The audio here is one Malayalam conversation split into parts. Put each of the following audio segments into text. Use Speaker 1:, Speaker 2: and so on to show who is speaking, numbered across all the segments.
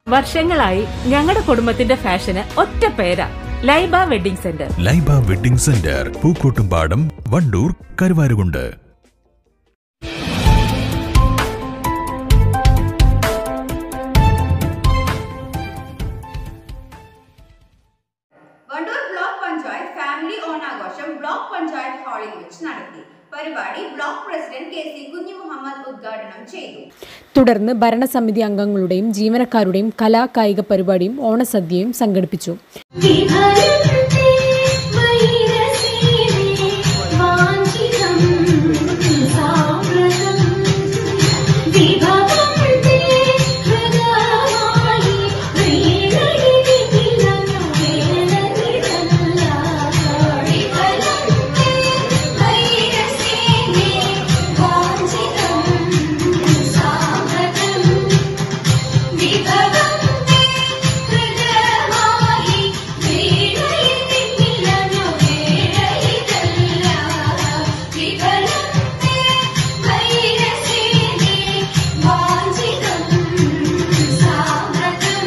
Speaker 1: വർഷങ്ങളായി ഞങ്ങളുടെ കുടുംബത്തിന്റെ ഫാഷന് ഒറ്റ പേരാ Laiba wedding centre
Speaker 2: Laiba wedding centre Pookkottumpadam Wandoor Karuvarakundu
Speaker 3: Wandoor block panchayat family ഓണാഘോഷം ബ്ലോക്ക് പഞ്ചായത്ത് ഹാളിൽ വെച്ച് നടത്തി പരിപാടി ബ്ലോക്ക് പ്രസിഡന്റ് കെ സി കുഞ്ഞു മുഹമ്മദ് ഉദ്ഘാടനം ചെയ്തു
Speaker 4: തുടർന്ന് ഭരണസമിതി അംഗങ്ങളുടെയും ജീവനക്കാരുടെയും കലാ കായിക പരിപാടിയും ഓണസദ്യയും സംഘടിപ്പിച്ചു
Speaker 5: വിഭരത്തെ വൈരസീനെ വാഞ്ചിതം സാമ്രതം വിഭവത്തെ ഹൃദയമായി വീണയിടിക്കുന്നു വേദനിതല്ല വിഭരത്തെ വൈരസീനെ വാഞ്ചിതം സാമ്രതം വിഭവത്തെ ഹൃദയമായി വീണയിടിക്കുന്നു വേദനിതല്ല വിഭവത്തെ വൈരസീനെ വാഞ്ചിതം സാമ്രതം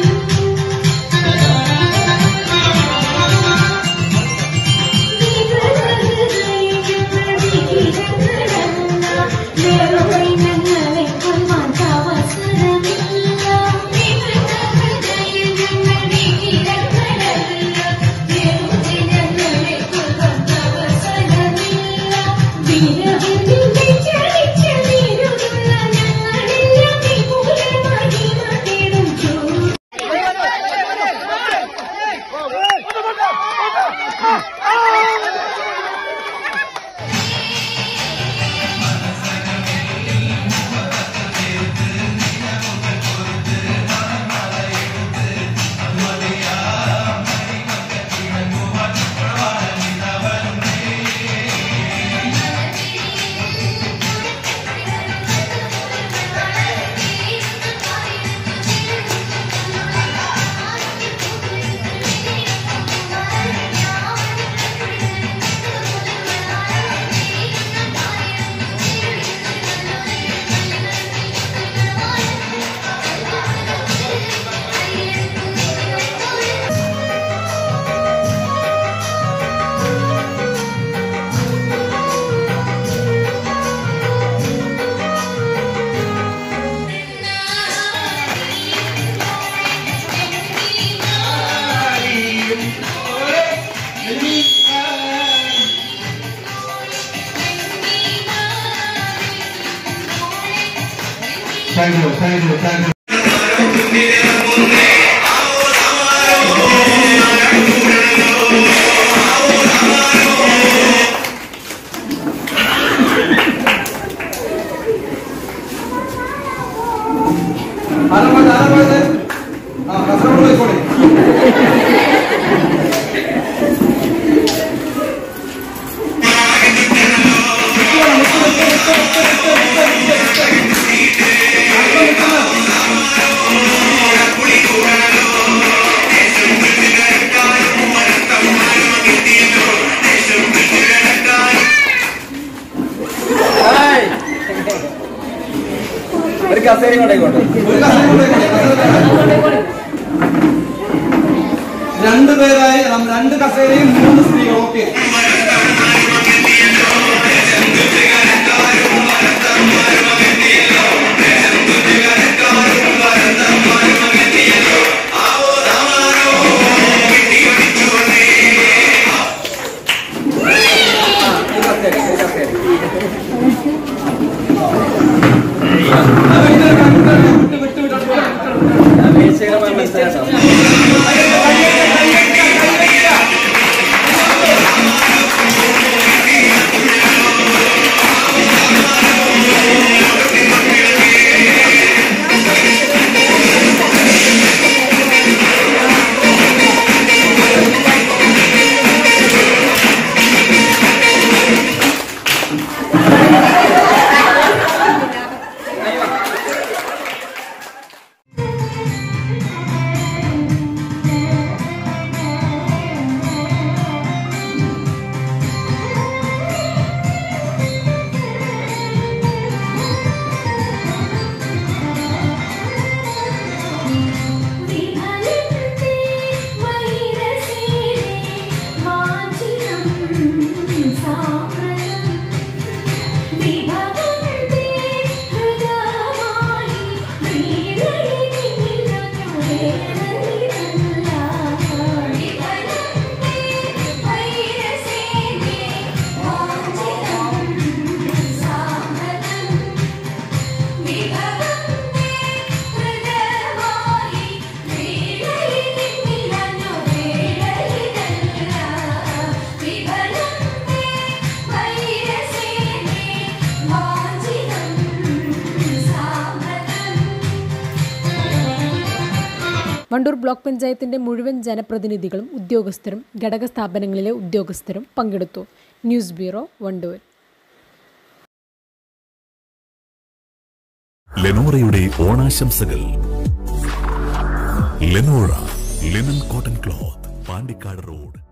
Speaker 6: Thank you, thank you, thank you. ആരാ പോയത്? ആ, കാസർഗോഡ് പോയിക്കോളി.
Speaker 7: ഒരു കസേര കൊണ്ടേക്കോട്ടെ
Speaker 6: ഒരു കാസർഗോഡ് പോയിക്കോളി. രണ്ട് പേരായി നം- രണ്ട് കസേരയും മൂന്ന് സ്ത്രീകൾ ഓക്കെ
Speaker 7: ഈ കസേര ഈ കസേര
Speaker 6: വിട്ട് വിട്ട് വിട്ട്
Speaker 7: വീഴ്ചകരമായ മനസ്സിലാക്കാം
Speaker 5: ും
Speaker 4: വണ്ടൂർ ബ്ലോക്ക് പഞ്ചായത്തിന്റെ മുഴുവൻ ജനപ്രതിനിധികളും ഉദ്യോഗസ്ഥരും ഘടക സ്ഥാപനങ്ങളിലെ ഉദ്യോഗസ്ഥരും പങ്കെടുത്തു ന്യൂസ് ബ്യൂറോ വണ്ടൂർ
Speaker 2: ലെനോറയുടെ ഓണാശംസകൾ Lenora linen cotton cloth Pandikkad road